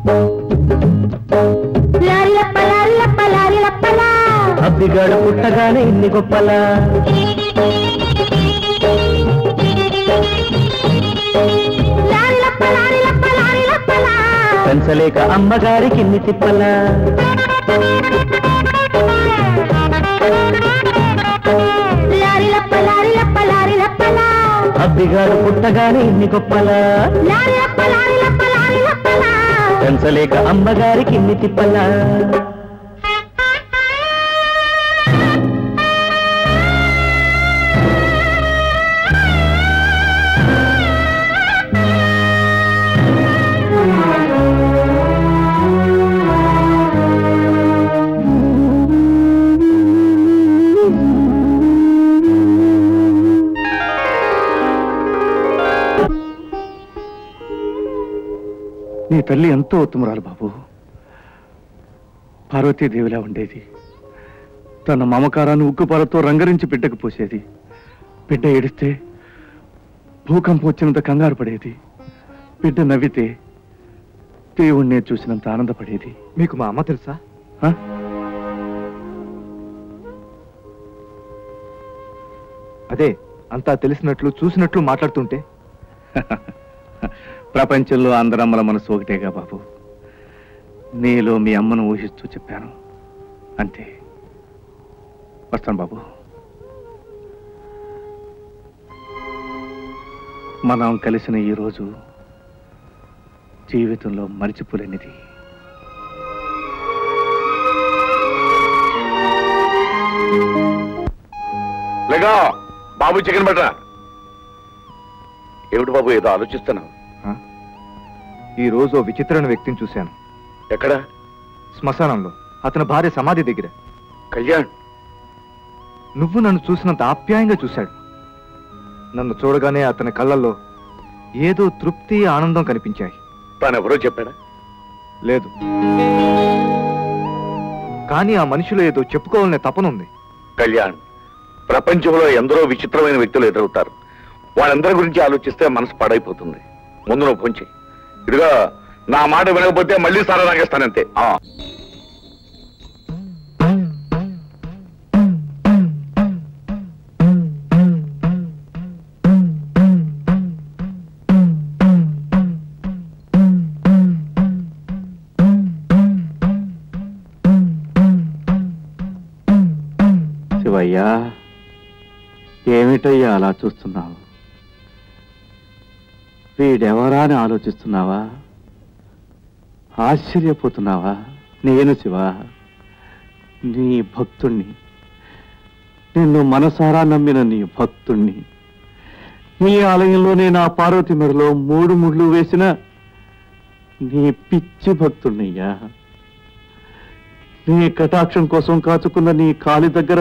లారిలప్ప లారిలప్ప లారిలప్పలా అబ్బిగాడు పుట్టగానే ఇన్ని గొప్పలా లారిలప్ప లారిలప్ప లారిలప్పలా పెంచలేక అమ్మగారికి ఇన్ని తిప్పలా లారిలప్ప లారిలప్ప లారిలప్పలా అబ్బిగాడు పుట్టగానే ఇన్ని గొప్పలా లారిలప్ప లారిలప్ప లారిలప్పలా పెంచలేక అమ్మగారికి ఇన్ని తిప్పలా నీ తల్లి ఎంతో ఉత్తమురాలు బాబు పార్వతీదేవిలా ఉండేది తన మమకారాన్ని ఉక్కుపాలతో రంగరించి బిడ్డకు పోసేది బిడ్డ ఏడిస్తే భూకంపం వచ్చినంత కంగారు పడేది బిడ్డ నవ్వితే దేవుణ్ణే చూసినంత ఆనందపడేది మీకు మా అమ్మ తెలుసా ఆ? అదే అంతా తెలిసినట్లు చూసినట్లు మాట్లాడుతుంటే ప్రపంచంలో అందరమ్మల మనసు ఒకటేగా బాబు నీలో మీ అమ్మను ఊహిస్తూ చెప్పాను అంతే వస్తాను బాబు మనం కలిసిన ఈ రోజు జీవితంలో మరిచిపోలేనిది లేగా బాబు చికెన్ బట్రా ఏమిటి బాబు ఏదో ఆలోచిస్తున్నావు ఈ రోజు ఓ విచిత్రమైన వ్యక్తిని చూశాను ఎక్కడ శ్మశానంలో అతని భార్య సమాధి దగ్గర కళ్యాణ్ నువ్వు నన్ను చూసినంత ఆప్యాయంగా చూశాడు నన్ను చూడగానే అతని కళ్ళల్లో ఏదో తృప్తి ఆనందం కనిపించాయి తానెవరో చెప్పాడా లేదు కానీ ఆ మనిషిలో ఏదో చెప్పుకోవాలనే తపనుంది కళ్యాణ్ ప్రపంచంలో ఎందరో విచిత్రమైన వ్యక్తులు ఎదురవుతారు వాళ్ళందరి గురించి ఆలోచిస్తే మనసు పాడైపోతుంది ముందు నువ్వు పొంచి ఇదిగా నా మాట వినకపోతే మళ్ళీ సారా తాగేస్తానంతే ఆ. శివయ్యా ఏమిటయ్యా అలా చూస్తున్నావు వీడెవరా అని ఆలోచిస్తున్నావా ఆశ్చర్యపోతున్నావా నేను శివ నీ భక్తుణ్ణి నిన్ను మనసారా నమ్మిన నీ భక్తుణ్ణి నీ ఆలయంలోనే నా పార్వతి మెడలో మూడు ముళ్ళు వేసిన నీ పిచ్చి భక్తుణ్ణయ్యా నీ కటాక్షం కోసం కాచుకున్న నీ కాలి దగ్గర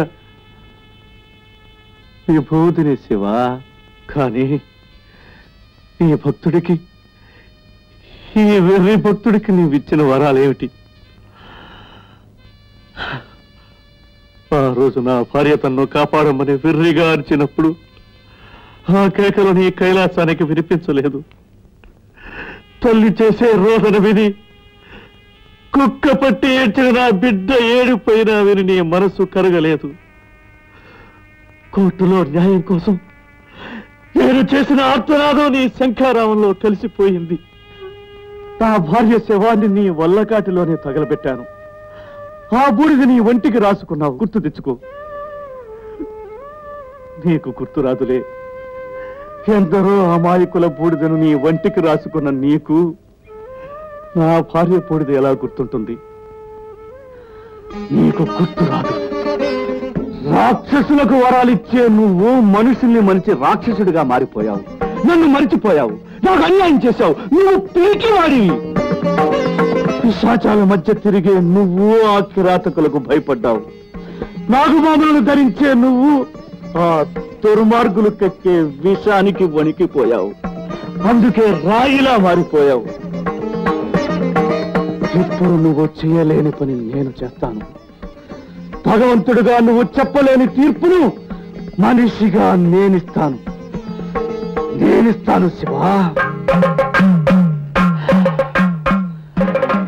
విభూతిని శివ కానీ ఈ భక్తుడికి ఈ వెర్రి భక్తుడికి నీవిచ్చిన వరాలేమిటి ఆ రోజు నా భార్య తన్ను కాపాడమని వెర్రిగా అరిచినప్పుడు ఆ కేకలు నీ కైలాసానికి వినిపించలేదు తల్లి చేసే రోదన విధి కుక్క పట్టి ఏడ్చిన నా బిడ్డ ఏడిపోయినా విని నీ మనసు కరగలేదు కోర్టులో న్యాయం కోసం నేను చేసిన ఆర్తనాదం నీ శంఖారావంలో కలిసిపోయింది నా భార్య శవాన్ని నీ వల్లకాటిలోనే తగలబెట్టాను ఆ బూడిద నీ ఒంటికి రాసుకున్నావు గుర్తు తెచ్చుకో నీకు గుర్తు రాదులే ఎందరో అమాయకుల బూడిదను నీ ఒంటికి రాసుకున్న నీకు నా భార్య బూడిద ఎలా గుర్తుంటుంది నీకు గుర్తు రాదు రాక్షసులకు వరాలిచ్చే నువ్వు మనుషుల్ని మనిషి రాక్షసుడిగా మారిపోయావు నన్ను మరిచిపోయావు నాకు అన్యాయం చేశావు నువ్వు పిరికివాడివి పిశాచాల మధ్య తిరిగే నువ్వు ఆ కిరాతకులకు భయపడ్డావు నాగుమామలను ధరించే నువ్వు ఆ దుర్మార్గులు కక్కే విషానికి వణికిపోయావు అందుకే రాయిలా మారిపోయావు ఇప్పుడు నువ్వు చేయలేని పని నేను చేస్తాను భగవంతుడిగా నువ్వు చెప్పలేని తీర్పును మనిషిగా నేనిస్తాను నేనిస్తాను శివా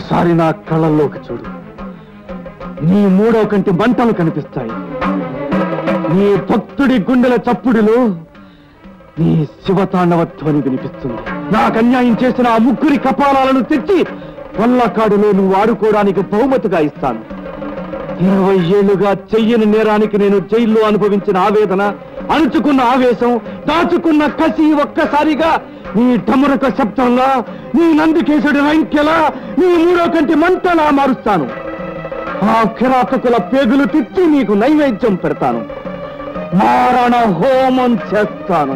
ఒక్కసారి నా కళ్ళల్లోకి చూడు నీ మూడో కంటి మంటలు కనిపిస్తాయి నీ భక్తుడి గుండెల చప్పుడులో నీ శివతాండవ ధ్వని వినిపిస్తుంది నాకు అన్యాయం చేసిన ఆ ముగ్గురి కపాలాలను తెచ్చి వల్లకాడులో నువ్వు ఆడుకోవడానికి బహుమతిగా ఇస్తాను ఇరవై ఏళ్లుగా చెయ్యని నేరానికి నేను జైల్లో అనుభవించిన ఆవేదన అణుచుకున్న ఆవేశం దాచుకున్న కసి ఒక్కసారిగా నీ డమరక శబ్దంలా నీ నందికేశుడి రంకెలా నీ మూడో కంటి మంటలా మారుస్తాను ఆ కిరాతకుల పేగులు తిచ్చి నీకు నైవేద్యం పెడతాను మారణ హోమం చేస్తాను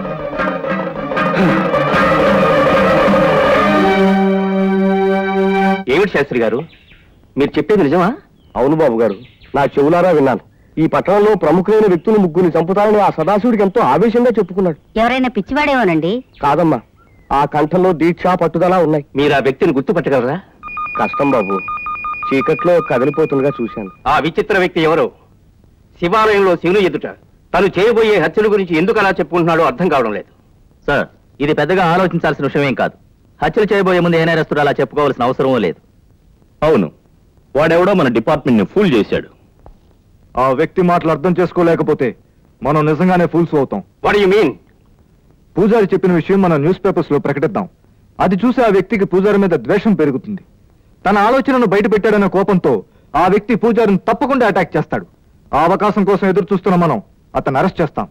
ఏమిటి శాస్త్రి గారు మీరు చెప్పేది నిజమా అవును బాబు గారు నా చెవులారా విన్నాను ఈ పట్టణంలో ప్రముఖులైన వ్యక్తులు ముగ్గురిని చంపుతారని ఆ సదాశివుడికి ఎంతో ఆవేశంగా చెప్పుకున్నాడు ఎవరైనా పిచ్చివాడేమోనండి కాదమ్మా ఆ కంఠంలో దీక్ష పట్టుదల ఉన్నాయి మీరు ఆ వ్యక్తిని గుర్తుపట్టగలరా కష్టం బాబు చీకట్లో కదిలిపోతుండగా చూశాను ఆ విచిత్ర వ్యక్తి ఎవరో శివాలయంలో శివుని ఎదుట తను చేయబోయే హత్యల గురించి ఎందుకు అలా చెప్పుకుంటున్నాడో అర్థం కావడం లేదు సార్ ఇది పెద్దగా ఆలోచించాల్సిన విషయం ఏం కాదు హత్యలు చేయబోయే ముందు ఏ నేరస్తుడు అలా చెప్పుకోవాల్సిన అవసరం లేదు అవును వాడెవడో మన డిపార్ట్మెంట్ ని ఫూల్ చేశాడు ఆ వ్యక్తి మాటలు అర్థం చేసుకోలేకపోతే మనం నిజంగానే ఫూల్స్ అవుతాం వాట్ యు మీన్ పూజారి చెప్పిన విషయం మన న్యూస్ పేపర్స్ లో ప్రకటిద్దాం అది చూసి ఆ వ్యక్తికి పూజారి మీద ద్వేషం పెరుగుతుంది తన ఆలోచనను బయట పెట్టాడన్న కోపంతో ఆ వ్యక్తి పూజారిని తప్పకుండా అటాక్ చేస్తాడు ఆ అవకాశం కోసం ఎదురు చూస్తున్న మనం అతను అరెస్ట్ చేస్తాం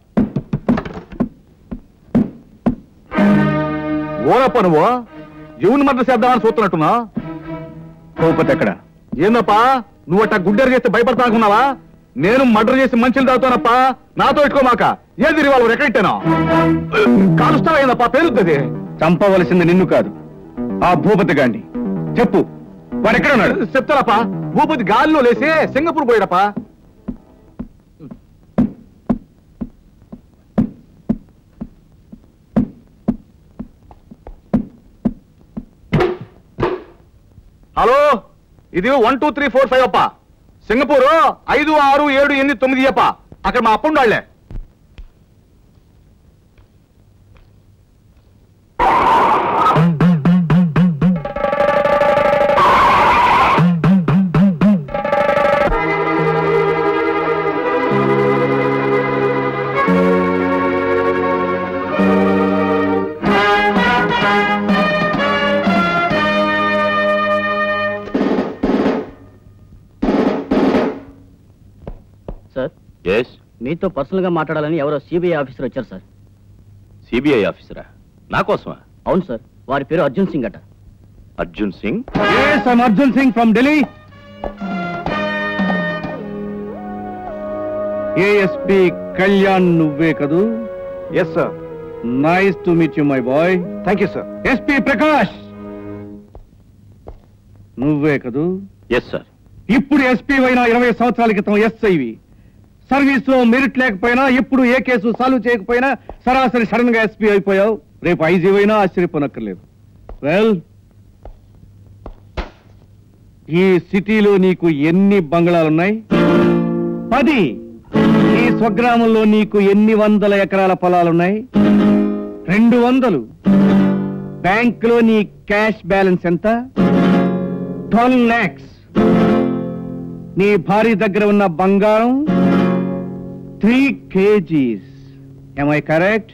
ఓరప్ప నువ్వు ఎవని మద్దతు చేద్దామని చూస్తున్నట్టున్నా కోపతి ఎక్కడ ఏందప్పా నువ్వు అట్ట గుడ్డెరు చేస్తే భయపడతా అనుకున్నావా నేను మర్డర్ చేసి మంచిలు తాగుతానప్పా నాతో పెట్టుకోమాక ఏది వాళ్ళు ఎక్కడెట్టాను కాలుస్తావా ఏందప్పా పేరుతుంది చంపవలసింది నిన్ను కాదు ఆ భూపతి గాండి చెప్పు వాడు ఎక్కడ ఉన్నాడు చెప్తారప్పా భూపతి గాలిలో లేసి సింగపూర్ పోయాడప్పా హలో ఇది one two three four five అప్ప సింగపూర్ ఐదు ఆరు ఏడు ఎనిమిది తొమ్మిది అప్ప అక్కడ మా అప్ప ఉండాలే సార్ ఎస్ మీతో పర్సనల్ గా మాట్లాడాలని ఎవరో సిబిఐ ఆఫీసర్ వచ్చారు సార్ సిబిఐ ఆఫీసరా నా కోసమా అవును సార్ వారి పేరు అర్జున్ సింగ్ అట అర్జున్ సింగ్ అర్జున్ సింగ్ ఫ్రమ్ ఢిల్లీ ఏఎస్పి కళ్యాణ్ నువ్వే కదూ yes sir nice to meet you my boy thank you sir SP Prakash నువ్వే కదూ ఎస్ సార్ ఇప్పుడు ఎస్పీ అయినా ఇరవై సంవత్సరాల క్రితం ఎస్ఐవి సర్వీస్ లో మెరిట్ లేకపోయినా ఎప్పుడు ఏ కేసు సాల్వ్ చేయకపోయినా సరాసరి సడన్ గా ఎస్పీ అయిపోయావు రేపు ఐజీ అయినా ఆశ్చర్యపోనక్కర్లేదు వెల్ ఈ సిటీలో నీకు ఎన్ని బంగళాలున్నాయి పది ఈ స్వగ్రామంలో నీకు ఎన్ని వందల ఎకరాల పొలాలున్నాయి రెండు వందలు బ్యాంకులో నీ క్యాష్ బ్యాలెన్స్ ఎంత ట్వెల్వ్ ల్యాక్స్ నీ భార్య దగ్గర ఉన్న బంగారం త్రీ కేజీస్ ఐ కరెక్ట్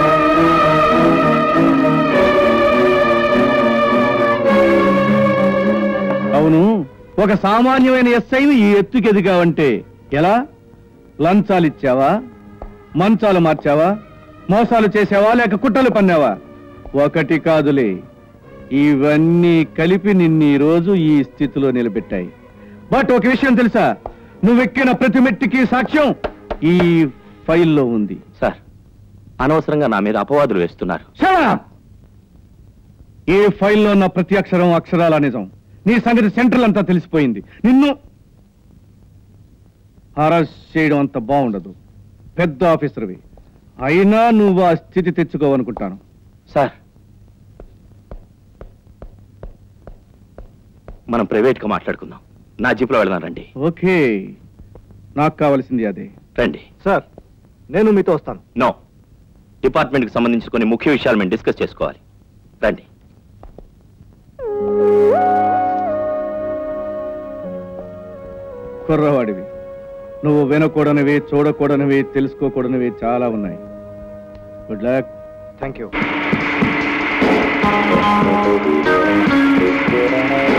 అవును ఒక సామాన్యమైన ఎస్ఐని ఈ ఎత్తుకి ఎదిగావంటే ఎలా లంచాలు ఇచ్చావా మంచాలు మార్చావా మోసాలు చేసావా లేక కుట్రలు పన్నావా ఒకటి కాదులే ఇవన్నీ కలిపి నిన్ను ఈ రోజు ఈ స్థితిలో నిలబెట్టాయి బట్ ఒక విషయం తెలుసా నువ్వెక్కిన ప్రతి మెట్టికి సాక్ష్యం ఈ ఫైల్లో ఉంది సార్ అనవసరంగా నా మీద అపవాదులు వేస్తున్నారు Shut up! ఈ ఫైల్లో ఉన్న ప్రతి అక్షరం అక్షరాల నిజం నీ సంగతి సెంట్రల్ అంతా తెలిసిపోయింది నిన్ను అరెస్ట్ చేయడం అంత బాగుండదు పెద్ద ఆఫీసర్వి అయినా నువ్వు ఆ స్థితి తెచ్చుకోవనుకుంటాను సార్ మనం ప్రైవేట్ గా మాట్లాడుకుందాం నా జీప్లో వెళదాం రండి ఓకే నాకు కావాల్సింది అదే రండి సార్ నేను మీతో వస్తాను నో డిపార్ట్మెంట్ కి సంబంధించిన కొన్ని ముఖ్య విషయాలు మేము డిస్కస్ చేసుకోవాలి రండి కుర్రవాడివి నువ్వు వినకూడనివి చూడకూడనివి తెలుసుకోకూడనివి చాలా ఉన్నాయి గుడ్ లక్ థ్యాంక్ యూ